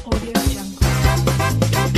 Audio Jungle.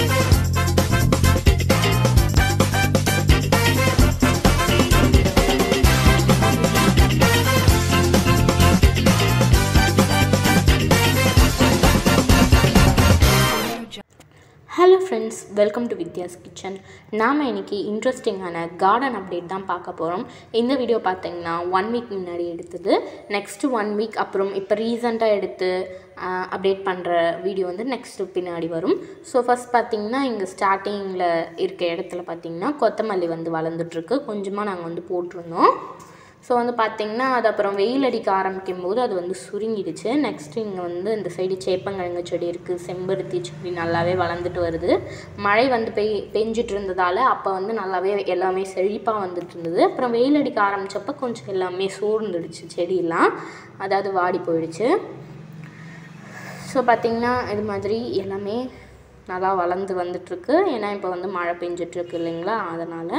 Hello friends welcome to Vidya's kitchen நாம் இன்னைக்கு இன்ட்ரெஸ்டிங்கான கார்டன் அப்டேட் தான் பார்க்க போகிறோம் இந்த வீடியோ பார்த்தீங்கன்னா ஒன் வீக் முன்னாடி எடுத்தது நெக்ஸ்ட்டு ஒன் வீக் அப்புறம் இப்போ ரீசெண்டாக எடுத்து அப்டேட் பண்ணுற வீடியோ வந்து நெக்ஸ்ட்டு பின்னாடி வரும் ஸோ ஃபஸ்ட் பார்த்தீங்கன்னா இங்கே ஸ்டார்டிங்கில் இருக்க இடத்துல பார்த்தீங்கன்னா கொத்தமல்லி வந்து வளர்ந்துட்டுருக்கு கொஞ்சமாக நாங்கள் வந்து போட்டிருந்தோம் ஸோ வந்து பார்த்திங்கன்னா அது அப்புறம் வெயில் அடிக்க ஆரம்பிக்கும் போது அது வந்து சுருங்கிடுச்சு நெக்ஸ்ட் இங்கே வந்து இந்த சைடு சேப்பங்கிழங்கு செடி இருக்குது செம்பருத்தி செடி நல்லாவே வளர்ந்துட்டு வருது மழை வந்து பெய் பெஞ்சிட்டு இருந்ததால் அப்போ வந்து நல்லாவே எல்லாமே செழிப்பாக வந்துட்டு இருந்தது அப்புறம் வெயில் அடிக்க ஆரம்பித்தப்போ கொஞ்சம் எல்லாமே சோர்ந்துடுச்சு செடியெல்லாம் அதாவது வாடி போயிடுச்சு ஸோ பார்த்திங்கன்னா இது மாதிரி எல்லாமே நல்லா வளர்ந்து வந்துட்டுருக்கு ஏன்னா இப்போ வந்து மழை பெஞ்சிட்ருக்கு இல்லைங்களா அதனால்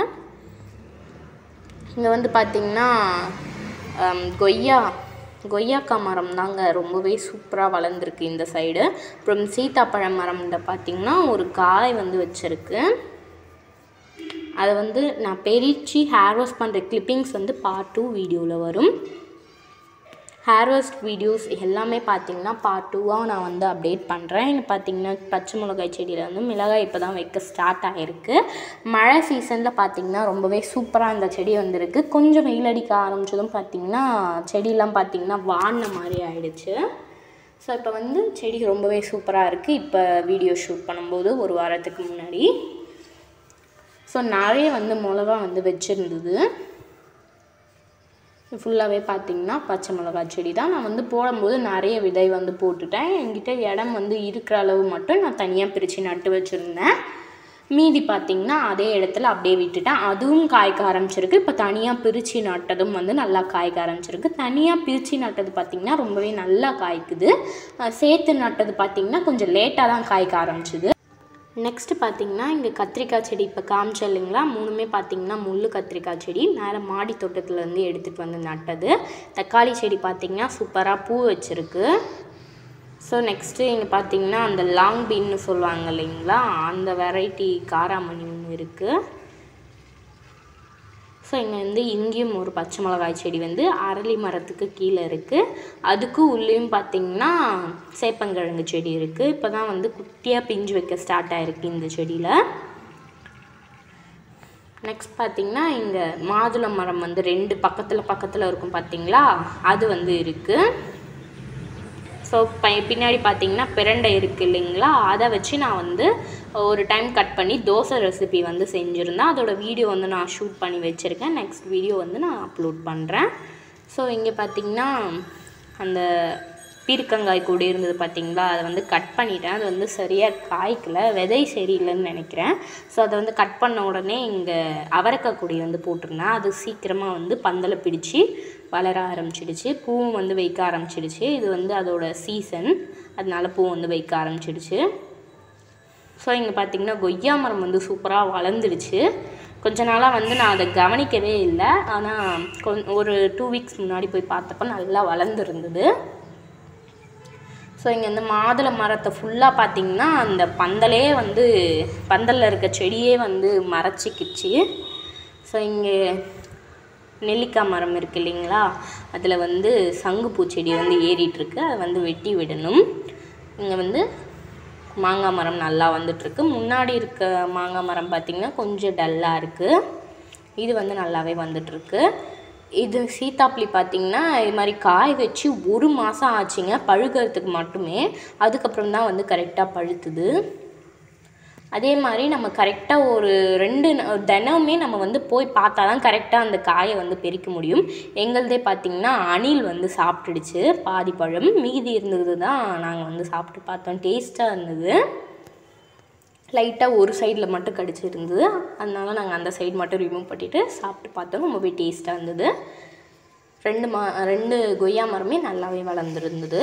இங்கே வந்து பார்த்திங்கன்னா ஹம், கொய்யா கொய்யாக்கா மரம் தாங்க ரொம்பவே சூப்பராக வளர்ந்துருக்கு இந்த சைடு அப்புறம் சீத்தாப்பழ மரம்ல பார்த்திங்கன்னா ஒரு காய் வந்து வச்சுருக்கு அதை வந்து நான் பெரிச்சு ஹேர் வாஷ் பண்ணுற கிளிப்பிங்ஸ் வந்து பார்ட் டூ வீடியோவில் வரும் ஹேர் வாஷ் வீடியோஸ் எல்லாமே பார்த்தீங்கன்னா பார்ட் டூவாக நான் வந்து அப்டேட் பண்ணுறேன் இங்கே பார்த்தீங்கன்னா பச்சை மிளகாய் செடியில் வந்து மிளகாய் இப்போ தான் வைக்க ஸ்டார்ட் ஆகிருக்கு மழை சீசனில் பார்த்தீங்கன்னா ரொம்பவே சூப்பராக இந்த செடி வந்திருக்கு கொஞ்சம் வெயில் அடிக்க ஆரம்பிச்சதும் பார்த்தீங்கன்னா செடியெல்லாம் பார்த்தீங்கன்னா வாடின மாதிரி ஆயிடுச்சு ஸோ இப்போ வந்து செடி ரொம்பவே சூப்பராக இருக்குது இப்போ வீடியோ ஷூட் பண்ணும்போது ஒரு வாரத்துக்கு முன்னாடி ஸோ நிறைய வந்து மிளகா வந்து வச்சுருந்தது ஃபுல்லாகவே பார்த்தீங்கன்னா பச்சை மிளகாய் செடி தான் நான் வந்து போடும்போது நிறைய விதை வந்து போட்டுட்டேன் என்கிட்ட இடம் வந்து இருக்கிற அளவு மட்டும் நான் தனியாக பிரித்து நட்டு வச்சுருந்தேன் மீதி பார்த்தீங்கன்னா அதே இடத்துல அப்படியே விட்டுட்டேன் அதுவும் காய்க்க ஆரம்பிச்சிருக்கு இப்போ தனியாக பிரித்து நட்டதும் வந்து நல்லா காய்க்க ஆரம்பிச்சிருக்கு தனியாக பிரித்து நட்டது பார்த்திங்கன்னா ரொம்பவே நல்லா காய்க்குது அஹ் சேர்த்து நட்டது பார்த்திங்கன்னா கொஞ்சம் லேட்டாக தான் காய்க்க ஆரம்பிச்சுது நெக்ஸ்ட்டு பார்த்தீங்கன்னா இங்கே கத்திரிக்காய் செடி இப்போ காமிச்சேன் இல்லைங்களா மூணுமே பார்த்தீங்கன்னா முள்ளு கத்திரிக்காய் செடி மேலே மாடி தோட்டத்துலேருந்து எடுத்துகிட்டு வந்து நட்டது தக்காளி செடி பார்த்தீங்கன்னா சூப்பராக பூ வச்சுருக்கு ஸோ நெக்ஸ்ட்டு இங்கே பார்த்தீங்கன்னா அந்த லாங் பீன்னு சொல்லுவாங்க இல்லைங்களா அந்த வெரைட்டி காராமணி ஒன்று இருக்குது ஸோ இங்கே வந்து இங்கேயும் ஒரு பச்சை மிளகாய் செடி வந்து அரளி மரத்துக்கு கீழே இருக்குது அதுக்கு உள்ளேயும் பார்த்தீங்கன்னா சேப்பங்கிழங்கு செடி இருக்குது இப்போ தான் வந்து குட்டியாக பிஞ்சு வைக்க ஸ்டார்ட் ஆகிருக்கு இந்த செடியில் நெக்ஸ்ட் பார்த்தீங்கன்னா இங்கே மாதுளை மரம் வந்து ரெண்டு பக்கத்தில் பக்கத்தில் இருக்கும் பார்த்தீங்களா அது வந்து இருக்குது ஸோ ப பின்னாடி பார்த்தீங்கன்னா பிரண்டை இருக்குது இல்லைங்களா அதை வச்சு நான் வந்து ஒரு டைம் கட் பண்ணி தோசை ரெசிபி வந்து செஞ்சுருந்தேன் அதோட வீடியோ வந்து நான் ஷூட் பண்ணி வச்சுருக்கேன் நெக்ஸ்ட் வீடியோ வந்து நான் அப்லோட் பண்ணுறேன் ஸோ இங்கே பார்த்தீங்கன்னா அந்த பீர்க்கங்காய் கூட இருந்தது பார்த்தீங்களா அதை வந்து கட் பண்ணிட்டேன் அது வந்து சரியாக காய்க்கல விதை சரியில்லைன்னு நினைக்கிறேன் ஸோ அதை வந்து கட் பண்ண உடனே இங்கே அவரைக்காய் கொடி வந்து போட்டிருந்தேன் அது சீக்கிரமாக வந்து பந்தலை பிடிச்சி வளர ஆரம்பிச்சிடுச்சு பூவும் வந்து வைக்க ஆரம்பிச்சிடுச்சு இது வந்து அதோட சீசன் அதனால பூ வந்து வைக்க ஆரம்பிச்சிடுச்சு ஸோ இங்கே பார்த்தீங்கன்னா கொய்யா மரம் வந்து சூப்பராக வளர்ந்துடுச்சு கொஞ்ச நாளாக வந்து நான் அதை கவனிக்கவே இல்லை ஆனால் கொ ஒரு டூ வீக்ஸ் முன்னாடி போய் பார்த்தப்ப நல்லா வளர்ந்துருந்தது ஸோ இங்கே இந்த மாதுளை மரத்தை ஃபுல்லாக பார்த்தீங்கன்னா அந்த பந்தலே வந்து பந்தலில் இருக்க செடியே வந்து மறைச்சிக்கிச்சு ஸோ இங்கே நெல்லிக்காய் மரம் இருக்குது இல்லைங்களா அதில் வந்து சங்குப்பூ செடி வந்து ஏறிட்டுருக்கு அதை வந்து வெட்டி விடணும் இங்கே வந்து மாங்காய் மரம் நல்லா வந்துட்டுருக்கு முன்னாடி இருக்க மாங்காய் மரம் பார்த்திங்கன்னா கொஞ்சம் டல்லாக இருக்குது இது வந்து நல்லாவே வந்துட்டுருக்கு இது சீத்தாப்பழி பார்த்திங்கன்னா இது மாதிரி காய் வச்சு ஒரு மாதம் ஆச்சுங்க பழுக்கிறதுக்கு மட்டுமே அதுக்கப்புறம் தான் வந்து கரெக்டாக பழுத்துது அதே மாதிரி நம்ம கரெக்டாக ஒரு ரெண்டு ந- தினமுமே நம்ம வந்து போய் பார்த்தா தான் கரெக்டாக அந்த காயை வந்து பெரிக்க முடியும் எங்களுதே பார்த்திங்கன்னா அணில் வந்து சாப்பிட்டுடுச்சு பாதி பழம் மீதி இருந்தது தான் நாங்கள் வந்து சாப்பிட்டு பார்த்தோம் டேஸ்ட்டாக இருந்தது லைட்டாக ஒரு சைடில் மட்டும் கடிச்சு இருந்தது அதனால நாங்கள் அந்த சைடு மட்டும் ரிமூவ் பண்ணிவிட்டு சாப்பிட்டு பார்த்தோம் ரொம்பவே டேஸ்ட்டாக இருந்தது ரெண்டு மா ரெண்டு கொய்யா மரமே நல்லாவே வளர்ந்துருந்தது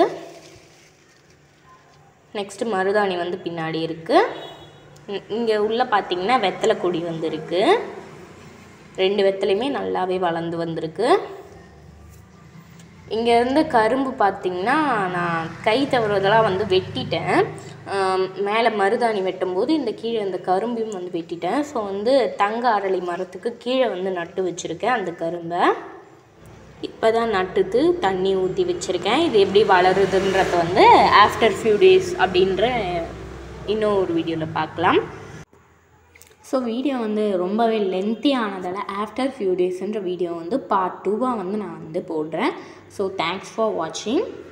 நெக்ஸ்ட்டு மருதாணி வந்து பின்னாடி இருக்குது இங்கே உள்ள பார்த்தீங்கன்னா வெத்தலை கொடி வந்து இருக்கு ரெண்டு வெத்தலையுமே நல்லாவே வளர்ந்து வந்திருக்கு இங்கே இருந்த கரும்பு பார்த்திங்கன்னா நான் கை தவறுதலாக வந்து வெட்டிட்டேன் ஆம், மேலே மருதாணி வெட்டும்போது இந்த கீழே இந்த கரும்பையும் வந்து வெட்டிட்டேன் ஸோ வந்து தங்க அரளி மரத்துக்கு கீழே வந்து நட்டு வச்சுருக்கேன் அந்த கரும்பை இப்போ தான் நட்டுட்டு தண்ணி ஊற்றி வச்சுருக்கேன் இது எப்படி வளருதுன்றத வந்து ஆஃப்டர் ஃபியூ டேஸ் அப்படின்ற இன்னும் ஒரு வீடியோவில் பார்க்கலாம் ஸோ வீடியோ வந்து ரொம்பவே லென்த்தி ஆனதால் ஆஃப்டர் ஃபியூ டேஸ்ன்ற வீடியோ வந்து பார்ட் டூவாக வந்து நான் வந்து போடுறேன் ஸோ தேங்க்ஸ் ஃபார் வாட்சிங்